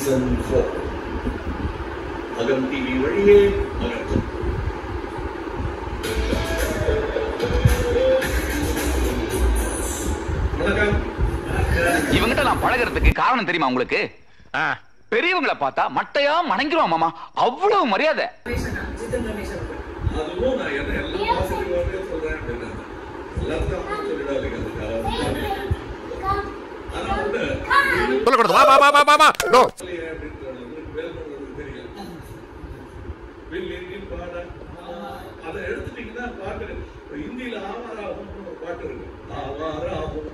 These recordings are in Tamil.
சீசன் ஃபோர் அகம் டிவி வழியே அகற்றும் வணக்கம் இவங்கிட்ட நான் பழகுறதுக்கு காரணம் தெரியுமா உங்களுக்கு பெரியவங்கள பார்த்தா மட்டையா மணங்கிருவான் மாமா அவ்வளவு மரியாதை அதுவும் நான் என்ன எல்லாம் பாசிட்டிவாகவே சொல்றேன் அப்படின்னா எல்லாத்துக்கும் அப்புறம் சொல்லிடாதீங்க அதுக்காக ஆனா ஒண்ணு சொல்லக்கூடாது வா வா வா வா வா வா நோ இல்லையே அப்படின்றது உங்களுக்கு வேணும்ன்றது தெரியும் வில்லின் பாட அதை எடுத்துட்டீங்கன்னா பாட்டு இப்ப ஹிந்தியில ஆவாராகும் ஒரு பாட்டு இருக்கு ஆவாராகும்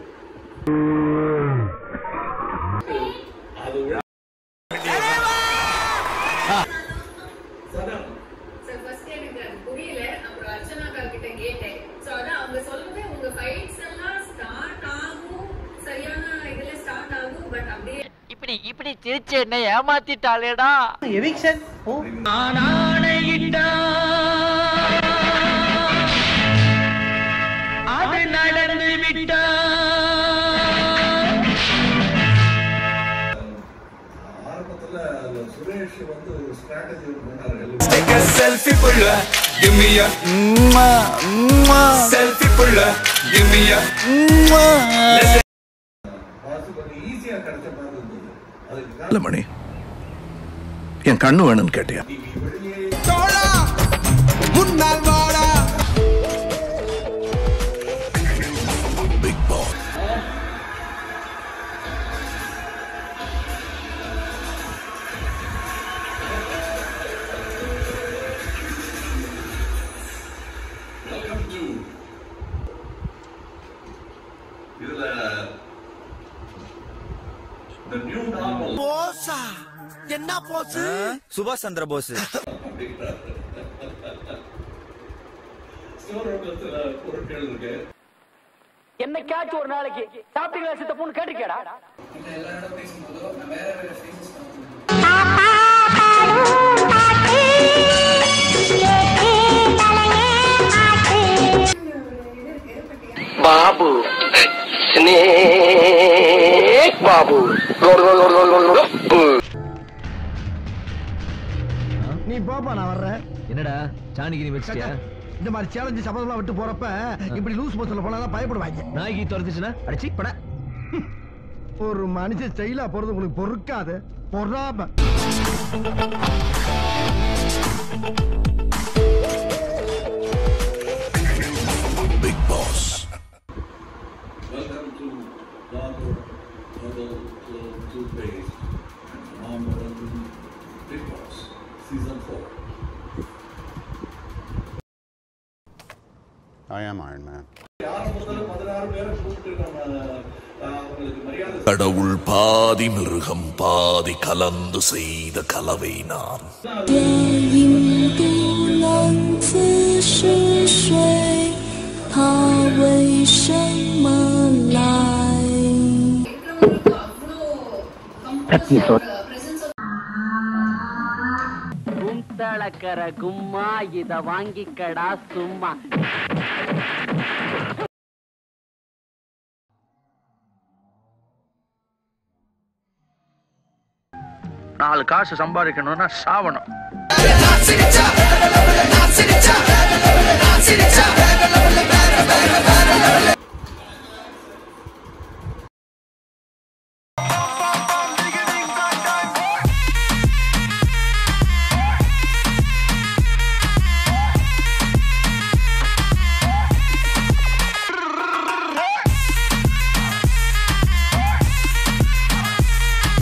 அது விட- சனா சார் ஃபர்ஸ்ட் எனக்கு அது புரியல அப்புறம் அர்ச்சனா அக்கா கிட்ட கேட்டேன் சோ அதான் அவங்க சொல்றது உங்க ஃபைட்ஸ் எல்லாம் ஸ்டார்ட் ஆகும் சரியான இதுல ஸ்டார்ட் ஆகும் பட் அப்படியே இப்படி இப்படி சிரிச்சு என்ன ஏமாத்திட்டாளேடா எவிக்ஷன் ஓ அது நடந்து விட்டா ஆரம்பத்துல அதுல சுரேஷ் வந்து ஒரு ஸ்ட்ராட்டஜி பண்ணாரு Take a selfie pull Give me a Selfie pull Give me a Let's Basu கொஞ்சம் ஈஸியா கிடைச்ச மாதிரி இருந்தது அதுக்கு இல்ல மணி என் கண்ணு வேணும்னு கேட்டியா டிவி வழியே முன்னால் வாடா பிக் பாஸ் வெல்கம் டு இதுல the new normal போசா என்ன போஸ் சுபாஷ் சந்திர போஸ் ஸ்டோர் சில பொருட்கள் இருக்கு என்னைக்காச்சும் ஒரு நாளைக்கு சாப்பிட்டீங்களா சித்த பொண்ணு கேட்டுக்கேடா பாபு பாபு நீ போப்பா நான் வர்றேன் என்னடா சாணிக்கு நீ வச்சிட்டியா இந்த மாதிரி சேலஞ்சு சபதம்லாம் விட்டு போறப்ப இப்படி லூஸ் மோசன்ல போனா பயப்படுவாங்க நாய்க்கு துரத்துச்சுன்னா அடிச்சு பட ஒரு மனுஷன் ஸ்டைலா போறது உங்களுக்கு பொறுக்காது பொறாம Bigg Boss Welcome to Normal Herbal Toothpaste and Normal Big Boss Season 4. I am Iron Man. யார் முதல்ல பதினாறு பேரை கூப்பிட்டு நம்ம அஹ், அவங்களுக்கு மரியாதை கடவுள் பாதி மிருகம் பாதி கலந்து செய்த கலவை நான் 云不能自是水，它为什么来？ இருக்கிறவங்களுக்கு அவ்வளோ கம்போஸ் பிரசன்ஸ் குந்தளக்கர கும்மா இத வாங்கிக்கடா சும்மா நாலு காசு சம்பாதிக்கணும்னா சாவணும் நான் சிரிச்சா நான் சிரிச்சா நான் சிரிச்சா